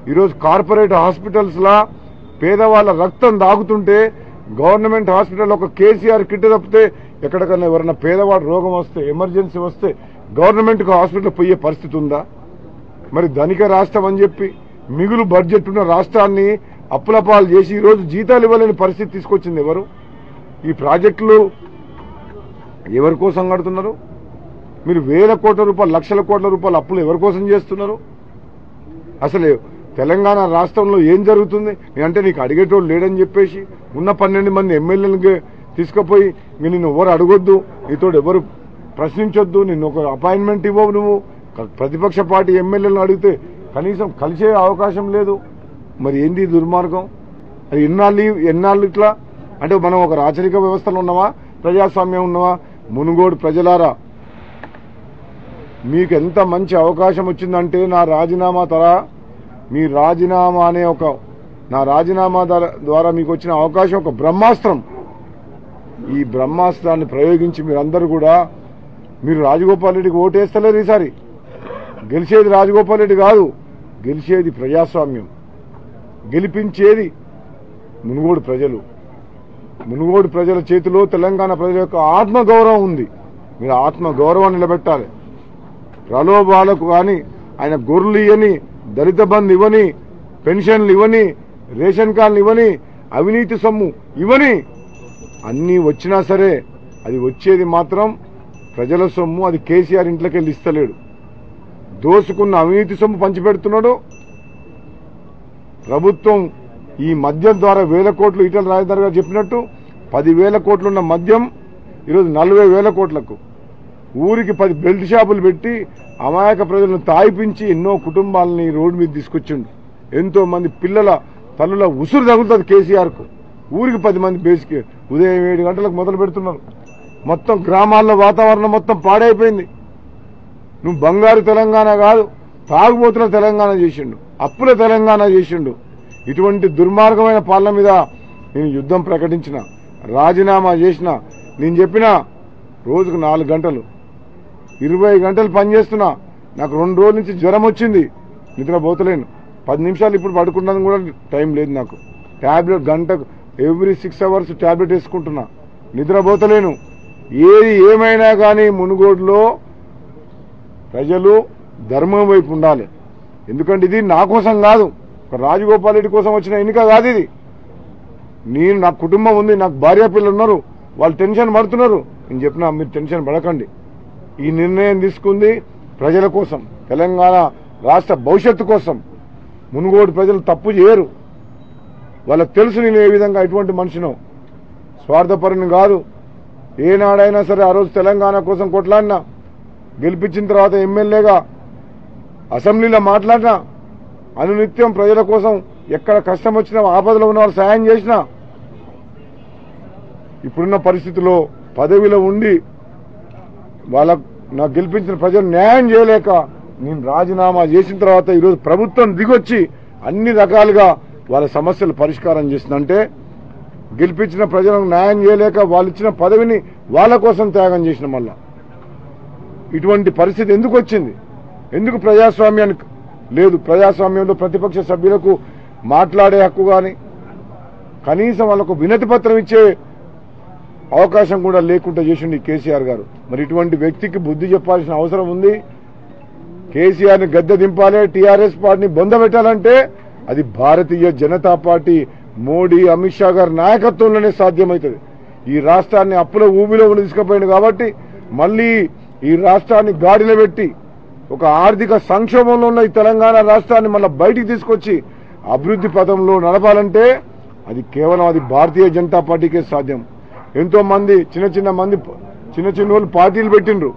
ఈరోజు corporate hospitals లా పేదవాళ్ళ రక్తం దాగుతుంటే గవర్నమెంట్ హాస్పిటల్ ఒక కేసీఆర్ కిట్ తప్పితే ఎక్కడికన్నా ఎవరైనా పేదవాడు రోగం వస్తే ఎమర్జెన్సీ వస్తే గవర్నమెంట్ హాస్పిటల్ పోయే పరిస్థితి ఉందా మరి ధనిక రాష్ట్రం అని చెప్పి మిగులు బడ్జెట్ ఉన్న రాష్ట్రాన్ని అప్పుల పాలు చేసి ఈ రోజు జీతాలు ఇవ్వలేని పరిస్థితి తీసుకొచ్చింది ఎవరు ఈ ప్రాజెక్టులు ఎవరి కోసం కడుతున్నారు మీరు వేల కోట్ల రూపాయలు లక్షల కోట్ల రూపాయలు అప్పులు ఎవరి కోసం చేస్తున్నారు అసలు తెలంగాణ రాష్ట్రంలో ఏం జరుగుతుంది నేనంటే నీకు అడిగేటోళ్ళు లేడని చెప్పేసి ఉన్న పన్నెండు మంది ఎమ్మెల్యేలకు తీసుకుపోయి ఇంక నిన్ను ఎవరు అడగొద్దు నీతో ఎవరు ప్రశ్నించొద్దు నిన్ను ఒక అపాయింట్మెంట్ ఇవ్వవు నువ్వు క- ప్రతిపక్ష పార్టీ ఎమ్మెల్యేలను అడిగితే కనీసం కలిసే అవకాశం లేదు మరి ఏంది ఈ దుర్మార్గం అది ఎన్నాళ్ళు ఎన్నాళ్ళు ఇట్లా అంటే మనం ఒక రాచరిక వ్యవస్థలో ఉన్నావా ప్రజాస్వామ్యం ఉన్నావా మునుగోడు ప్రజలారా మీకు ఎంత మంచి అవకాశం వచ్చిందంటే నా రాజీనామా తరా మీ రాజీనామా అనే ఒక నా రాజీనామా ద్వారా- ద్వారా మీకు వచ్చిన అవకాశం ఒక బ్రహ్మాస్త్రం ఈ బ్రహ్మాస్త్రాన్ని ప్రయోగించి మీరందరూ కూడా మీరు రాజగోపాల్ రెడ్డికి ఓటేస్తలేరు ఈసారి గెలిచేది రాజగోపాల్ రెడ్డి కాదు గెలిచేది ప్రజాస్వామ్యం గెలిపించేది మునుగోడు ప్రజలు మునుగోడు ప్రజల చేతిలో తెలంగాణ ప్రజల యొక్క ఆత్మగౌరవం ఉంది మీరు ఆత్మగౌరవం నిలబెట్టాలి ప్రలోభాలకు కానీ ఆయన గొర్రెలు ఇవ్వని దళిత బంధు ఇవ్వని పెన్షన్లు ఇవ్వని రేషన్ కార్డులు ఇవ్వని అవినీతి సొమ్ము ఇవ్వని అన్నీ వచ్చినా సరే అది వచ్చేది మాత్రం ప్రజల సొమ్ము అది కేసీఆర్ ఇంట్లోకి వెళ్ళి ఇస్తలేడు దోసుకున్న అవినీతి సొమ్ము పంచిపెడుతున్నాడు ప్రభుత్వం ఈ మద్యం ద్వారా వేల కోట్లు ఈటల రాజధాని గారు చెప్పినట్టు పదివేల కోట్లున్న మద్యం ఈరోజు నలభై వేల కోట్లకు ఊరికి పది బెల్ట్ షాపులు పెట్టి అమాయక ప్రజలను తాయిపించి ఎన్నో కుటుంబాలని రోడ్డు మీద తీసుకొచ్చిండు ఎంతో మంది పిల్లల తల్లుల ఉసురు తగులుతుంది కేసీఆర్ కు ఊరికి పది మంది బేసిక్ ఉదయం ఏడు గంటలకు మొదలు పెడుతున్నారు మొత్తం గ్రామాల్లో వాతావరణం మొత్తం పాడైపోయింది నువ్వు బంగారు తెలంగాణ కాదు తాగుబోతుల తెలంగాణ చేసిండు అప్పుల తెలంగాణ చేసిండు ఇటువంటి దుర్మార్గమైన పాలన మీద నేను యుద్ధం ప్రకటించిన రాజీనామా చేసిన నేను చెప్పిన రోజుకు నాలుగు గంటలు ఇరవై గంటలు పనిచేస్తున్నా నాకు రెండు రోజుల నుంచి జ్వరం వచ్చింది నిద్రపోతలేను పది నిమిషాలు ఇప్పుడు పడుకున్నది కూడా టైం లేదు నాకు టాబ్లెట్ గంటకు ఎవ్రీ సిక్స్ అవర్స్ టాబ్లెట్ వేసుకుంటున్నా నిద్రపోతలేను ఏది ఏమైనా కానీ మునుగోడులో ప్రజలు ధర్మం వైపు ఉండాలి ఎందుకంటే ఇది నా కోసం కాదు ఒక రాజగోపాల్ రెడ్డి కోసం వచ్చిన ఎన్నిక కాదు ఇది నేను నా కుటుంబం ఉంది నాకు భార్య పిల్లలు ఉన్నారు వాళ్ళు టెన్షన్ పడుతున్నారు నేను చెప్పినా మీరు టెన్షన్ పడకండి ఈ నిర్ణయం తీసుకుంది ప్రజల కోసం తెలంగాణ రాష్ట్ర భవిష్యత్తు కోసం మునుగోడు ప్రజలు తప్పు చేయరు వాళ్ళకి తెలుసు నేను ఏ విధంగా ఎటువంటి మనిషినో స్వార్థపరుని కాదు ఏనాడైనా సరే ఆ రోజు తెలంగాణ కోసం కొట్లాడినా గెలిపించిన తర్వాత ఎమ్మెల్యేగా అసెంబ్లీలో మాట్లాడినా అనునిత్యం ప్రజల కోసం ఎక్కడ కష్టం వచ్చినా ఆపదలో ఉన్న వాళ్ళు సాయం చేసినా ఇప్పుడున్న పరిస్థితిలో పదవిలో ఉండి వాళ్ళ నాకు గెలిపించిన ప్రజలు న్యాయం చేయలేక నేను రాజీనామా చేసిన తర్వాత ఈరోజు ప్రభుత్వం దిగొచ్చి అన్ని రకాలుగా వాళ్ళ సమస్యలు పరిష్కారం చేసిందంటే గెలిపించిన ప్రజలకు న్యాయం చేయలేక వాళ్ళు ఇచ్చిన పదవిని వాళ్ళ కోసం త్యాగం చేసిన మళ్ళా ఇటువంటి పరిస్థితి ఎందుకు వచ్చింది ఎందుకు ప్రజాస్వామ్యానికి లేదు ప్రజాస్వామ్యంలో ప్రతిపక్ష సభ్యులకు మాట్లాడే హక్కు కానీ కనీసం వాళ్ళకు వినతి పత్రం ఇచ్చే అవకాశం కూడా లేకుండా చేసిండు ఈ కేసీఆర్ గారు మరి ఇటువంటి వ్యక్తికి బుద్ధి చెప్పాల్సిన అవసరం ఉంది కేసీఆర్ ని గద్దె దింపాలి టీఆర్ఎస్ పార్టీని బొందబెట్టాలంటే అది భారతీయ జనతా పార్టీ మోడీ అమిత్ షా గారి నాయకత్వంలోనే సాధ్యమవుతుంది ఈ రాష్ట్రాన్ని అప్పుల ఊబిలో ఉండి తీసుకుపోయింది కాబట్టి మళ్ళీ ఈ రాష్ట్రాన్ని గాడిలో పెట్టి ఒక ఆర్థిక సంక్షోభంలో ఉన్న ఈ తెలంగాణ రాష్ట్రాన్ని మళ్ళీ బయటికి తీసుకొచ్చి అభివృద్ధి పథంలో నడపాలంటే అది కేవలం అది భారతీయ జనతా పార్టీకే సాధ్యం ఎంతో మంది చిన్న చిన్న మంది చిన్న చిన్న వాళ్ళు పార్టీలు పెట్టిండ్రు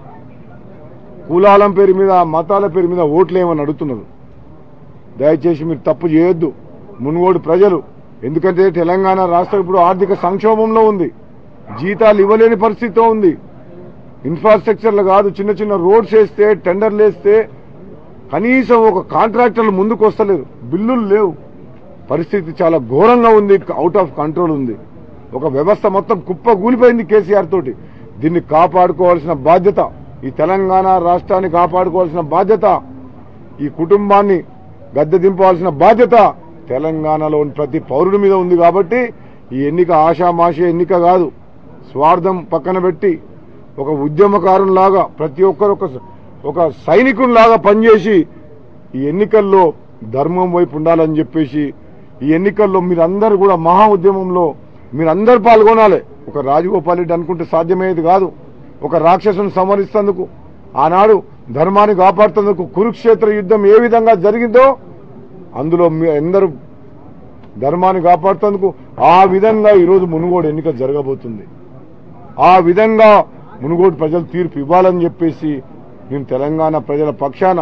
కులాలం పేరు మీద మతాల పేరు మీద ఓట్లు ఏమని అడుగుతున్నారు దయచేసి మీరు తప్పు చేయొద్దు మునుగోడు ప్రజలు ఎందుకంటే తెలంగాణ రాష్ట్రం ఇప్పుడు ఆర్థిక సంక్షోభంలో ఉంది జీతాలు ఇవ్వలేని పరిస్థితితో ఉంది ఇన్ఫ్రాస్ట్రక్చర్లు కాదు చిన్న చిన్న రోడ్స్ వేస్తే టెండర్లు వేస్తే కనీసం ఒక కాంట్రాక్టర్లు ముందుకు వస్తలేరు బిల్లులు లేవు పరిస్థితి చాలా ఘోరంగా ఉంది అవుట్ ఆఫ్ కంట్రోల్ ఉంది ఒక వ్యవస్థ మొత్తం కుప్ప కూలిపోయింది కేసీఆర్ తోటి దీన్ని కాపాడుకోవాల్సిన బాధ్యత ఈ తెలంగాణ రాష్ట్రాన్ని కాపాడుకోవాల్సిన బాధ్యత ఈ కుటుంబాన్ని గద్దె దింపవలసిన బాధ్యత తెలంగాణలోని ప్రతి పౌరుడి మీద ఉంది కాబట్టి ఈ ఎన్నిక ఆషామాషి ఎన్నిక కాదు స్వార్థం పక్కన పెట్టి ఒక ఉద్యమకారులాగా ప్రతి ఒక్కరు ఒక ఒక సైనికునిలాగా పనిచేసి ఈ ఎన్నికల్లో ధర్మం వైపు ఉండాలని చెప్పేసి ఈ ఎన్నికల్లో మీరందరూ కూడా మహా ఉద్యమంలో మీరందరూ పాల్గొనాలి ఒక రాజగోపాల్ రెడ్డి అనుకుంటే సాధ్యమయ్యేది కాదు ఒక రాక్షసుని సంహరిస్తేందుకు ఆనాడు ధర్మాన్ని కాపాడుతందుకు కురుక్షేత్ర యుద్ధం ఏ విధంగా జరిగిందో అందులో మీ అందరూ ధర్మాన్ని కాపాడుతందుకు ఆ విధంగా ఈరోజు మునుగోడు ఎన్నిక జరగబోతుంది ఆ విధంగా మునుగోడు ప్రజలు తీర్పు ఇవ్వాలని చెప్పేసి నేను తెలంగాణ ప్రజల పక్షాన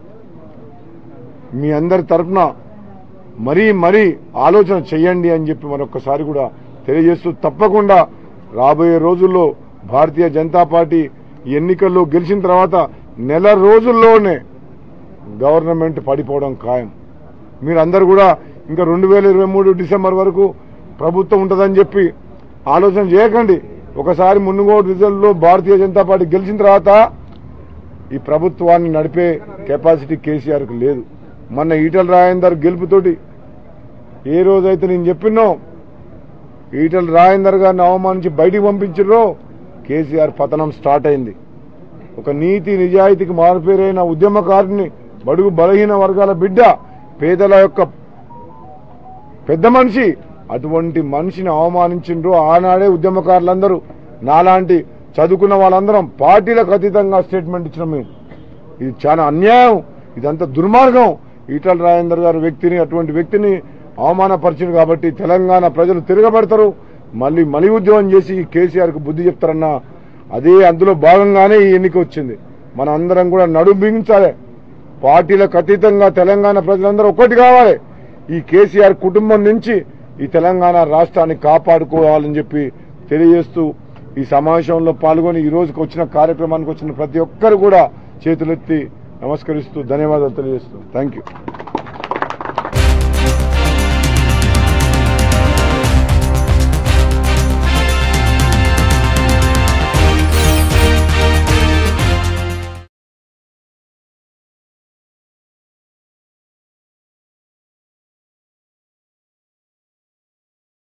మీ అందరి తరఫున మరీ మరీ ఆలోచన చెయ్యండి అని చెప్పి మరొకసారి కూడా తెలియజేస్తూ తప్పకుండా రాబోయే రోజుల్లో భారతీయ జనతా పార్టీ ఈ ఎన్నికల్లో గెలిచిన తర్వాత నెల రోజుల్లోనే గవర్నమెంట్ పడిపోవడం ఖాయం మీరందరూ కూడా ఇంకా రెండు వేల ఇరవై మూడు డిసెంబర్ వరకు ప్రభుత్వం ఉంటుందని చెప్పి ఆలోచన చేయకండి ఒకసారి మున్నుగోడు రిజల్ట్లో భారతీయ జనతా పార్టీ గెలిచిన తర్వాత ఈ ప్రభుత్వాన్ని నడిపే కెపాసిటీ కేసీఆర్కి లేదు మొన్న ఈటల రాజేందర్ గెలుపుతోటి ఏ రోజైతే నేను చెప్పినో ఈటల రాజేందర్ గారిని అవమానించి బయటికి పంపించారో కేసీఆర్ పతనం స్టార్ట్ అయింది ఒక నీతి నిజాయితీకి మారుపేరైన ఉద్యమకారుని బడుగు బలహీన వర్గాల బిడ్డ పేదల యొక్క పెద్ద మనిషి అటువంటి మనిషిని అవమానించిండ్రు ఆనాడే ఉద్యమకారులందరూ నాలాంటి చదువుకున్న వాళ్ళందరం పార్టీలకు అతీతంగా స్టేట్మెంట్ ఇచ్చిన మేము ఇది చాలా అన్యాయం ఇదంతా దుర్మార్గం ఈటల రాజేందర్ గారి వ్యక్తిని అటువంటి వ్యక్తిని అవమానపరిచింది కాబట్టి తెలంగాణ ప్రజలు తిరగబడతారు మళ్ళీ మలి ఉద్యమం చేసి కేసీఆర్ కు బుద్ధి చెప్తారన్న అదే అందులో భాగంగానే ఈ ఎన్నిక వచ్చింది మనం అందరం కూడా నడుం బిగించాలి పార్టీలకు అతీతంగా తెలంగాణ ప్రజలందరూ ఒక్కటి కావాలి ఈ కేసీఆర్ కుటుంబం నుంచి ఈ తెలంగాణ రాష్ట్రాన్ని కాపాడుకోవాలని చెప్పి తెలియజేస్తూ ఈ సమావేశంలో పాల్గొని ఈ రోజుకి వచ్చిన కార్యక్రమానికి వచ్చిన ప్రతి ఒక్కరు కూడా చేతులెత్తి నమస్కరిస్తూ ధన్యవాదాలు తెలియజేస్తూ థ్యాంక్ యూ